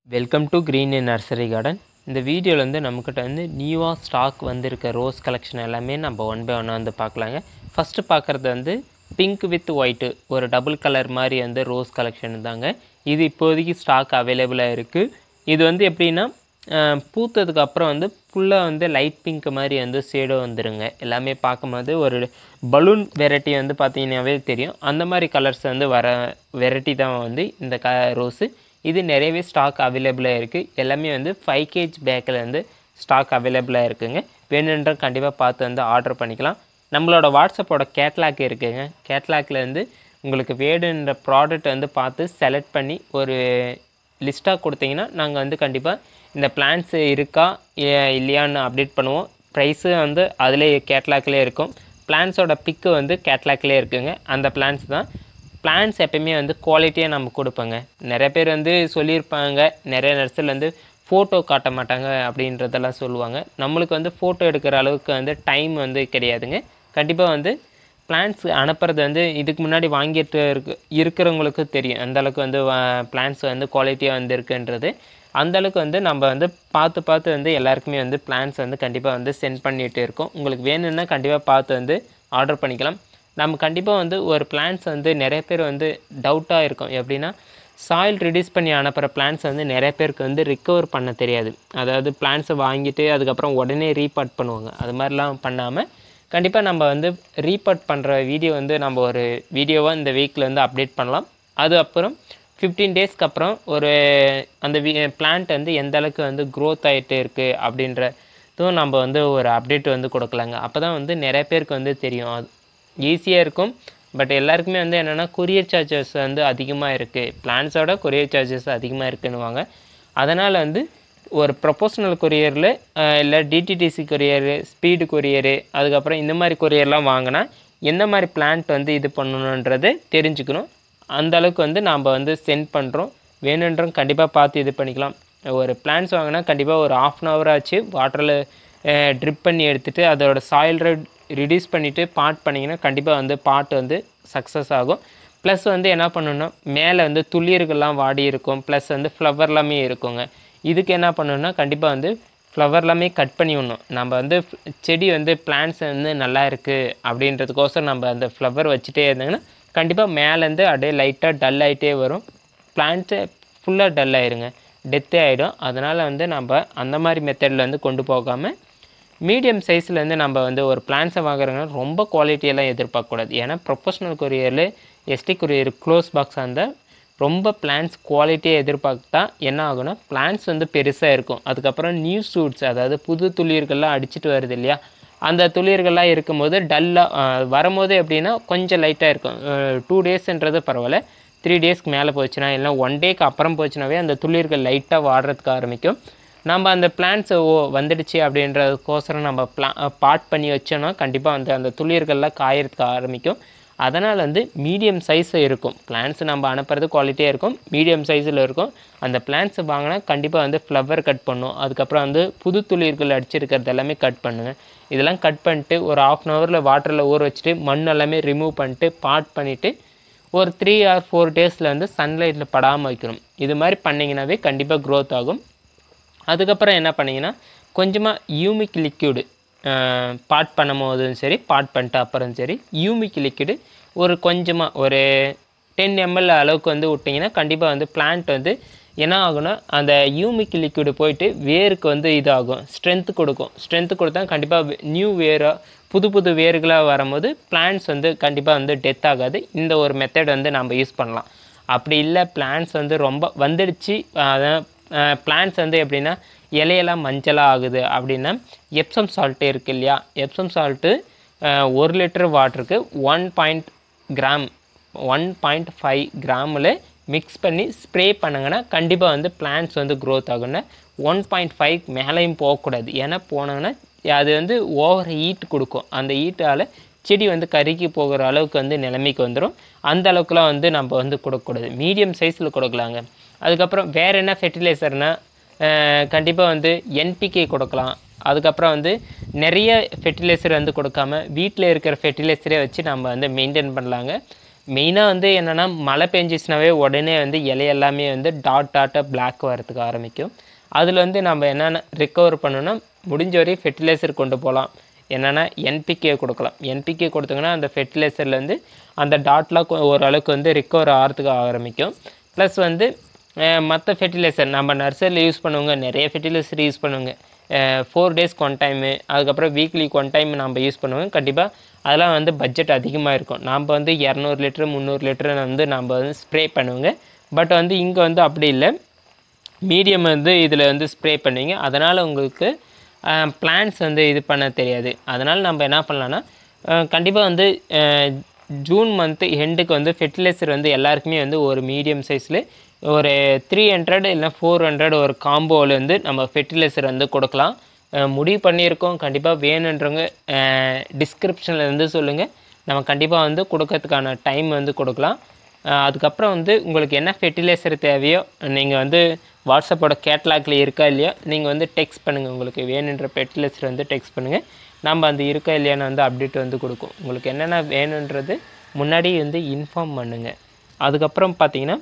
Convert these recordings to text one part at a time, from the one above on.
welcome to green nursery garden இந்த வீடியோவில் வந்து நம்மக்கிட்ட வந்து நியூவாக ஸ்டாக் வந்திருக்க ரோஸ் கலெக்ஷன் எல்லாமே நம்ம ஒன் பை ஒன்னாக வந்து பார்க்கலாங்க ஃபஸ்ட்டு பார்க்குறது வந்து பிங்க் வித் ஒயிட்டு ஒரு டபுள் கலர் மாதிரி வந்து ரோஸ் கலெக்ஷன் தாங்க இது இப்போதைக்கு ஸ்டாக் அவைலபிளாக இருக்குது இது வந்து எப்படின்னா அஹ், பூத்ததுக்கு அப்புறம் வந்து ஃபுல்லாக வந்து லைட் பிங்க் மாதிரி வந்து ஷேடோ வந்துருங்க எல்லாமே பார்க்கும்போது ஒரு பலூன் வெரைட்டி வந்து பார்த்தீங்கன்னாவே தெரியும் அந்த மாதிரி கலர்ஸ் வந்து வர வெரைட்டி தான் வந்து இந்த க ரோஸு இது நிறையவே ஸ்டாக் அவைலபிளாக இருக்குது எல்லாமே வந்து ஃபைவ் கேஜ் பேக்கில் வந்து ஸ்டாக் அவைலபிளாக இருக்குங்க வேணுன்ற கண்டிப்பாக பார்த்து வந்து ஆர்டர் பண்ணிக்கலாம் நம்மளோட வாட்ஸ்அப்போட கேட்லாக் இருக்குங்க கேட்லாக்ல இருந்து உங்களுக்கு வேணுன்ற ப்ராடக்ட் வந்து பார்த்து செலக்ட் பண்ணி ஒரு லிஸ்ட்டாக கொடுத்தீங்கன்னா நாங்கள் வந்து கண்டிப்பாக இந்த பிளான்ஸ் இருக்கா இ- இல்லையான்னு அப்டேட் பண்ணுவோம் ப்ரைஸு வந்து அதிலே கேட்லாக்லேயே இருக்கும் பிளான்ஸோட பிக்கு வந்து கேட்லாக்லேயே இருக்குங்க அந்த பிளான்ஸ் தான் பிளான்ஸ் எப்பயுமே வந்து குவாலிட்டியாக நம்ம கொடுப்போங்க நிறைய பேர் வந்து சொல்லியிருப்பாங்க நிறைய நர்சரியில் வந்து ஃபோட்டோ காட்ட மாட்டாங்க அப்படின்றதெல்லாம் சொல்லுவாங்க நம்மளுக்கு வந்து ஃபோட்டோ எடுக்கிற அளவுக்கு வந்து டைம் வந்து கிடையாதுங்க கண்டிப்பாக வந்து பிளான்ஸ் அனுப்புறது வந்து இதுக்கு முன்னாடி வாங்கிட்டு இருக்கு இருக்கிறவங்களுக்கு தெரியும் அந்த அளவுக்கு வந்து பிளான்ஸ் வந்து குவாலிட்டியாக வந்து இருக்குன்றது அந்த அளவுக்கு வந்து நம்ம வந்து பார்த்து பார்த்து வந்து எல்லாருக்குமே வந்து பிளான்ஸ் வந்து கண்டிப்பாக வந்து சென்ட் பண்ணிட்டு இருக்கோம் உங்களுக்கு வேணும்னா கண்டிப்பாக பார்த்து வந்து ஆர்டர் பண்ணிக்கலாம் நம்ம கண்டிப்பாக வந்து ஒரு பிளான்ஸ் வந்து நிறைய பேர் வந்து டவுட்டாக இருக்கும் எப்படின்னா சாயில் ரிடியூஸ் பண்ணி அனுப்புகிற பிளான்ஸ் வந்து நிறைய பேருக்கு வந்து ரிக்கவர் பண்ண தெரியாது அதாவது பிளான்ஸை வாங்கிட்டு அதுக்கப்புறம் உடனே ரீபார்ட் பண்ணுவாங்க அது மாதிரிலாம் பண்ணாமல் கண்டிப்பாக நம்ம வந்து ரீபார்ட் பண்ணுற வீடியோ வந்து நம்ம ஒரு வீடியோவாக இந்த வீக்கில் வந்து அப்டேட் பண்ணலாம் அது அப்புறம் ஃபிஃப்டீன் டேஸ்க்கு அப்புறம் ஒரு அந்த பிளான்ட் வந்து எந்த அளவுக்கு வந்து க்ரோத் ஆகிட்டு இருக்குது அப்படின்றதும் நம்ம வந்து ஒரு அப்டேட் வந்து கொடுக்கலாங்க அப்போ தான் வந்து நிறைய பேருக்கு வந்து தெரியும் அது ஈஸியாக இருக்கும் பட் எல்லாருக்குமே வந்து என்னென்னா கொரியர் சார்ஜஸ் வந்து அதிகமாக இருக்குது பிளான்ஸோட கொரியர் சார்ஜஸ் அதிகமாக இருக்குன்னுவாங்க அதனால் வந்து ஒரு ப்ரொபோஷனல் கொரியரில் இல்லை டிடிடிசி கொரியரு ஸ்பீடு கொரியரு அதுக்கப்புறம் இந்த மாதிரி கொரியர்லாம் வாங்கினா எந்த மாதிரி பிளான்ட் வந்து இது பண்ணணுன்றது தெரிஞ்சுக்கணும் அந்த அளவுக்கு வந்து நாம் வந்து சென்ட் பண்ணுறோம் வேணுன்றோம் கண்டிப்பாக பார்த்து இது பண்ணிக்கலாம் ஒரு பிளான்ஸ் வாங்கினா கண்டிப்பாக ஒரு ஆஃப் அன் ஹவர் ஆச்சு வாட்டரில் ட்ரிப் பண்ணி எடுத்துகிட்டு அதோட சாயில் ரிடியூஸ் பண்ணிவிட்டு பாட் பண்ணிங்கன்னா கண்டிப்பாக வந்து பாட் வந்து சக்ஸஸ் ஆகும் ப்ளஸ் வந்து என்ன பண்ணணும்னா மேலே வந்து துளிர்கள்லாம் வாடி இருக்கும் ப்ளஸ் வந்து ஃப்ளவர் எல்லாமே இருக்குங்க இதுக்கு என்ன பண்ணணும்னா கண்டிப்பாக வந்து ஃப்ளவர் எல்லாமே கட் பண்ணி விடணும் நம்ம வந்து செடி வந்து பிளான்ஸ் வந்து நல்லா இருக்குது அப்படின்றதுக்கோசரம் நம்ம அந்த ஃப்ளவர் வச்சுட்டே இருந்தாங்கன்னா கண்டிப்பாக மேலேருந்து அப்படியே லைட்டாக டல் ஆகிட்டே வரும் பிளான்ட்டு ஃபுல்லாக டல் ஆயிருங்க டெத்தே ஆகிடும் அதனால் வந்து நம்ம அந்த மாதிரி மெத்தடில் வந்து கொண்டு போகாமல் மீடியம் சைஸ்லேருந்து நம்ம வந்து ஒரு பிளான்ஸை வாங்குறோங்கன்னா ரொம்ப குவாலிட்டியெல்லாம் எதிர்பார்க்கக்கூடாது ஏன்னா ப்ரொஃபஷனல் கொரியரில் எஸ்டி கொரியர் க்ளோஸ் பாக்ஸாக இருந்தால் ரொம்ப பிளான்ஸ் குவாலிட்டியை எதிர்பார்த்தா என்ன ஆகும்னா பிளான்ஸ் வந்து பெருசாக இருக்கும் அதுக்கப்புறம் நியூ சூட்ஸ் அதாவது புது துளிர்கள்லாம் அடிச்சிட்டு வருது இல்லையா அந்த துளிர்கள்லாம் இருக்கும்போது டல்லாக வரும்போது எப்படின்னா கொஞ்சம் லைட்டாக இருக்கும் டூ டேஸ்ன்றது பரவாயில்ல த்ரீ டேஸ்க்கு மேலே போச்சுன்னா இல்லை ஒன் டேக்கு அப்புறம் போச்சுனாவே அந்த துளிர்கள் லைட்டாக வாடுறதுக்கு ஆரம்பிக்கும் நம்ம அந்த பிளான்ஸ் ஓ வந்துடுச்சு அப்படின்றதுக்கோசரம் நம்ம பிளா பாட் பண்ணி வச்சோன்னா கண்டிப்பாக வந்து அந்த துளிர்கள்லாம் காயறதுக்கு ஆரம்பிக்கும் அதனால் வந்து மீடியம் சைஸ் இருக்கும் பிளான்ஸ் நம்ம அனுப்புறது குவாலிட்டியாக இருக்கும் மீடியம் சைஸில் இருக்கும் அந்த பிளான்ஸ் வாங்கினா கண்டிப்பாக வந்து ஃப்ளவர் கட் பண்ணும் அதுக்கப்புறம் வந்து புது துளிர்கள் அடிச்சிருக்கிறது எல்லாமே கட் பண்ணுங்க இதெல்லாம் கட் பண்ணிட்டு ஒரு ஆஃப் அன் ஹவரில் வாட்டரில் ஊற வச்சுட்டு மண் எல்லாமே ரிமூவ் பண்ணிட்டு பாட் பண்ணிவிட்டு ஒரு த்ரீ ஆர் ஃபோர் டேஸில் வந்து சன்லைட்டில் படாமல் வைக்கணும் இது மாதிரி பண்ணிங்கனாவே கண்டிப்பாக க்ரோத் ஆகும் அதுக்கப்புறம் என்ன பண்ணீங்கன்னா கொஞ்சமாக யூமிக் லிக்யூடு பாட் பண்ணும் போதும் சரி பாட் பண்ணிட்டு அப்புறம் சரி யூமிக் லிக்யூடு ஒரு கொஞ்சமாக ஒரு டென் எம்எல் அளவுக்கு வந்து விட்டிங்கன்னா கண்டிப்பாக வந்து பிளான்ட் வந்து என்ன ஆகும்னா அந்த யூமிக் லிக்விடு போயிட்டு வேருக்கு வந்து இதாகும் ஸ்ட்ரென்த் கொடுக்கும் ஸ்ட்ரென்த் கொடுத்தா கண்டிப்பாக நியூ வேராக புது புது வேர்களாக வரும்போது பிளான்ட்ஸ் வந்து கண்டிப்பாக வந்து டெத் ஆகாது இந்த ஒரு மெத்தட் வந்து நம்ம யூஸ் பண்ணலாம் அப்படி இல்லை பிளான்ட்ஸ் வந்து ரொம்ப வந்துடுச்சு அதான் பிளான்ட்ஸ் வந்து எப்படின்னா இலையெல்லாம் மஞ்சளாக ஆகுது அப்படின்னா எப்சம் சால்ட்டு இருக்குது இல்லையா எப்சம் சால்ட்டு ஒரு லிட்டர் வாட்டருக்கு one point gram one point five கிராமில் மிக்ஸ் பண்ணி ஸ்ப்ரே பண்ணுங்கன்னா கண்டிப்பாக வந்து பிளான்ட்ஸ் வந்து க்ரோத் ஆகும்னா ஒன் பாயிண்ட் ஃபைவ் மேலேயும் போகக்கூடாது ஏன்னா போனாங்கன்னா அது வந்து ஓவர் ஹீட் கொடுக்கும் அந்த ஹீட்டால் செடி வந்து கருகி போகிற அளவுக்கு வந்து நிலைமைக்கு வந்துடும் அந்த அளவுக்குலாம் வந்து நம்ம வந்து கொடுக்கக்கூடாது மீடியம் சைஸில் கொடுக்கலாங்க அதுக்கப்புறம் வேறு என்ன ஃபெர்டிலைசர்னால் கண்டிப்பாக வந்து என்பிகே கொடுக்கலாம் அதுக்கப்புறம் வந்து நிறைய ஃபெர்டிலைசர் வந்து கொடுக்காம வீட்டில் இருக்கிற ஃபெர்டிலைசரே வச்சு நம்ம வந்து மெயின்டைன் பண்ணலாங்க மெயினாக வந்து என்னென்னா மழை பெஞ்சிச்சுனாவே உடனே வந்து இலை எல்லாமே வந்து டாட் டாட்டாக பிளாக் வரதுக்கு ஆரம்பிக்கும் அதில் வந்து நம்ம என்னென்ன ரிக்கவர் பண்ணணும்னா முடிஞ்ச வரையும் ஃபெர்டிலைசர் கொண்டு போகலாம் என்னென்னா என்பிகே கொடுக்கலாம் என்பிகே கொடுத்தீங்கன்னா அந்த ஃபெர்டிலைசர்லேருந்து அந்த டாட்லாம் கொ- ஓரளவுக்கு வந்து ரிக்கவர் ஆகிறதுக்கு ஆரம்பிக்கும் ப்ளஸ் வந்து மற்ற ஃபெர்டிலைசர் நம்ம நர்சரியில் யூஸ் பண்ணுவாங்க நிறைய ஃபெர்டிலைசர் யூஸ் பண்ணுவாங்க ஃபோர் டேஸ்க்கு ஒன் டைமு அதுக்கப்புறம் வீக்லிக்கு ஒன் டைம் நம்ம யூஸ் பண்ணுவோம் கண்டிப்பாக அதெல்லாம் வந்து பட்ஜெட் அதிகமாக இருக்கும் நாம் வந்து இரநூறு லிட்டரு முந்நூறு லிட்டரு வந்து நம்ம வந்து ஸ்ப்ரே பண்ணுவோங்க பட் வந்து இங்கே வந்து அப்படி இல்லை மீடியம் வந்து இதில் வந்து ஸ்ப்ரே பண்ணுவீங்க அதனால் உங்களுக்கு பிளான்ஸ் வந்து இது பண்ண தெரியாது அதனால் நம்ம என்ன பண்ணலான்னா கண்டிப்பாக வந்து அஹ், ஜூன் மந்த்து எண்டுக்கு வந்து ஃபெர்டிலைசர் வந்து எல்லாருக்குமே வந்து ஒரு மீடியம் சைஸில் ஒரு த்ரீ ஹண்ட்ரட் இல்லை ஃபோர் ஹண்ட்ரட் ஒரு காம்போவில் வந்து நம்ம ஃபெர்டிலைசர் வந்து கொடுக்கலாம் அஹ், முடிவு பண்ணியிருக்கோம் கண்டிப்பாக வேணுன்றவங்க டிஸ்கிரிப்ஷனில் இருந்து சொல்லுங்கள் நம்ம கண்டிப்பாக வந்து கொடுக்கறதுக்கான டைம் வந்து கொடுக்கலாம் அஹ் அதுக்கப்புறம் வந்து உங்களுக்கு என்ன ஃபெர்டிலைசர் தேவையோ நீங்கள் வந்து வாட்ஸ்அப்போட கேட்லாக்ல இருக்கா இல்லையா நீங்கள் வந்து டெக்ஸ்ட் பண்ணுங்கள் உங்களுக்கு வேணுன்ற ஃபெர்டிலைசர் வந்து டெக்ஸ்ட் பண்ணுங்கள் நம்ம அந்த இருக்கா இல்லையான்னு வந்து அப்டேட் வந்து கொடுக்கும் உங்களுக்கு என்னென்ன வேணுன்றது முன்னாடி வந்து இன்ஃபார்ம் பண்ணுங்கள் அதுக்கப்புறம் பார்த்தீங்கன்னா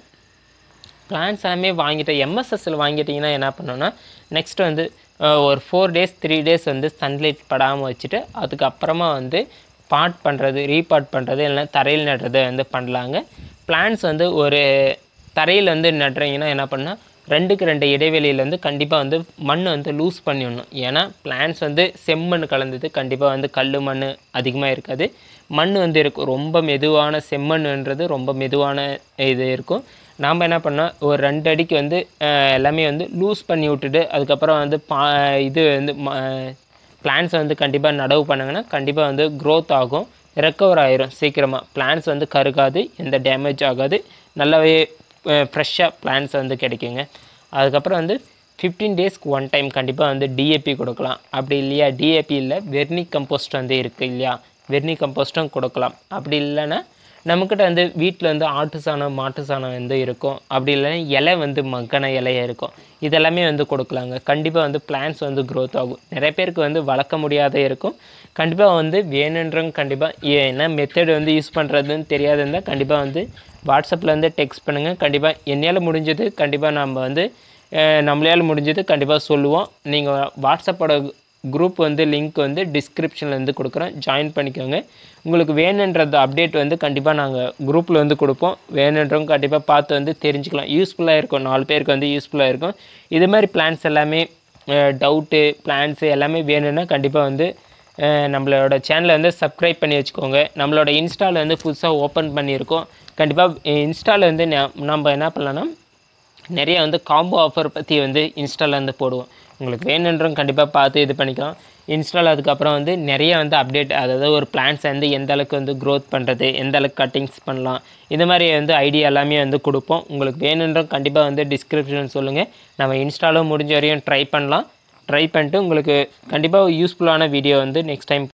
பிளான்ஸ் எல்லாமே வாங்கிட்டு எம்எஸ்எஸ்ல வாங்கிட்டீங்கன்னா என்ன பண்ணணும்னா நெக்ஸ்ட் வந்து அஹ், ஒரு ஃபோர் டேஸ் த்ரீ டேஸ் வந்து சன்லைட் படாமல் வச்சுட்டு அதுக்கப்புறமா வந்து பாட் பண்ணுறது ரீபாட் பண்ணுறது இல்லைன்னா தரையில் நடுறது வந்து பண்ணலாங்க பிளான்ஸ் வந்து ஒரு தரையில் வந்து நடுறீங்கன்னா என்ன பண்ணால் ரெண்டுக்கு ரெண்டு இடைவெளியில் வந்து கண்டிப்பாக வந்து மண் வந்து லூஸ் பண்ணிடணும் ஏன்னா பிளான்ஸ் வந்து செம்மண் கலந்தது கண்டிப்பாக வந்து கல் மண் அதிகமாக இருக்காது மண் வந்து இருக்கும் ரொம்ப மெதுவான செம்மண்ன்றது ரொம்ப மெதுவான இது இருக்கும் நாம் என்ன பண்ணோம் ஒரு ரெண்டு அடிக்கு வந்து அஹ், எல்லாமே வந்து லூஸ் பண்ணி விட்டுட்டு அதுக்கப்புறம் வந்து பா இது வந்து பிளான்ஸ் வந்து கண்டிப்பாக நடவு பண்ணாங்கன்னா கண்டிப்பாக வந்து க்ரோத் ஆகும் ரெக்கவர் ஆயிரும் சீக்கிரமாக பிளான்ஸ் வந்து கருகாது எந்த டேமேஜ் ஆகாது நல்லாவே ஃப்ரெஷ்ஷாக பிளான்ஸ் வந்து கிடைக்குங்க அதுக்கப்புறம் வந்து ஃபிஃப்டீன் டேஸ்க்கு ஒன் டைம் கண்டிப்பாக வந்து டிஏபி கொடுக்கலாம் அப்படி இல்லையா டிஏபி இல்லை வெர்னி கம்போஸ்ட் வந்து இருக்குது இல்லையா வெர்னி கம்போஸ்ட்டும் கொடுக்கலாம் அப்படி இல்லைன்னா நம்மக்கிட்ட வந்து வீட்டில் வந்து ஆட்டு சாணம் மாட்டு சாணம் வந்து இருக்கும் அப்படி இல்லைன்னா இலை வந்து மக்கன இலையா இருக்கும் இதெல்லாமே வந்து கொடுக்கலாங்க கண்டிப்பாக வந்து பிளான்ஸ் வந்து க்ரோத் ஆகும் நிறைய பேருக்கு வந்து வளர்க்க முடியாத இருக்கும் கண்டிப்பாக வந்து வேணுன்றவங்க கண்டிப்பாக என்ன மெத்தட் வந்து யூஸ் பண்ணுறதுன்னு தெரியாது இருந்தால் கண்டிப்பாக வந்து வாட்ஸ்அப்பில் வந்து டெக்ஸ்ட் பண்ணுங்கள் கண்டிப்பாக என்னையால் முடிஞ்சது கண்டிப்பாக நம்ம வந்து அஹ், நம்மளால முடிஞ்சது கண்டிப்பாக சொல்லுவோம் நீங்கள் வாட்ஸ்அப்போட குரூப் வந்து லிங்க் வந்து டிஸ்கிரிப்ஷனில் வந்து கொடுக்குறோம் ஜாயின் பண்ணிக்கோங்க உங்களுக்கு வேணுன்றது அப்டேட் வந்து கண்டிப்பாக நாங்கள் குரூப்பில் வந்து கொடுப்போம் வேணுன்றவங்க கண்டிப்பாக பார்த்து வந்து தெரிஞ்சுக்கலாம் யூஸ்ஃபுல்லாக இருக்கும் நாலு பேருக்கு வந்து யூஸ்ஃபுல்லாக இருக்கும் இது மாதிரி பிளான்ஸ் எல்லாமே டவுட்டு பிளான்ஸு எல்லாமே வேணும்னா கண்டிப்பாக வந்து அஹ், நம்மளோட சேனலை வந்து சப்ஸ்கிரைப் பண்ணி வச்சுக்கோங்க நம்மளோட இன்ஸ்டாவில் வந்து புதுசாக ஓப்பன் பண்ணியிருக்கோம் கண்டிப்பாக இன்ஸ்டாவில் வந்து ந- நம்ம என்ன பண்ணலாம்னா நிறைய வந்து காம்போ ஆஃபர் பற்றி வந்து இன்ஸ்டாவில் வந்து போடுவோம் உங்களுக்கு வேணுன்றவங்க கண்டிப்பாக பார்த்து இது பண்ணிக்கலாம் இன்ஸ்டால் அதுக்கப்புறம் வந்து நிறைய வந்து அப்டேட் அதாவது ஒரு பிளான்ஸ் வந்து எந்த அளவுக்கு வந்து க்ரோத் பண்ணுறது எந்த அளவுக்கு கட்டிங்ஸ் பண்ணலாம் இந்த மாதிரி வந்து ஐடியா எல்லாமே வந்து கொடுப்போம் உங்களுக்கு வேணுன்றவங்க கண்டிப்பாக வந்து டிஸ்கிரிப்ஷன் சொல்லுங்கள் நம்ம இன்ஸ்டாலும் முடிஞ்ச வரையும் ட்ரை பண்ணலாம் ட்ரை பண்ணிட்டு உங்களுக்கு கண்டிப்பாக யூஸ்ஃபுல்லான வீடியோ வந்து நெக்ஸ்ட் டைம்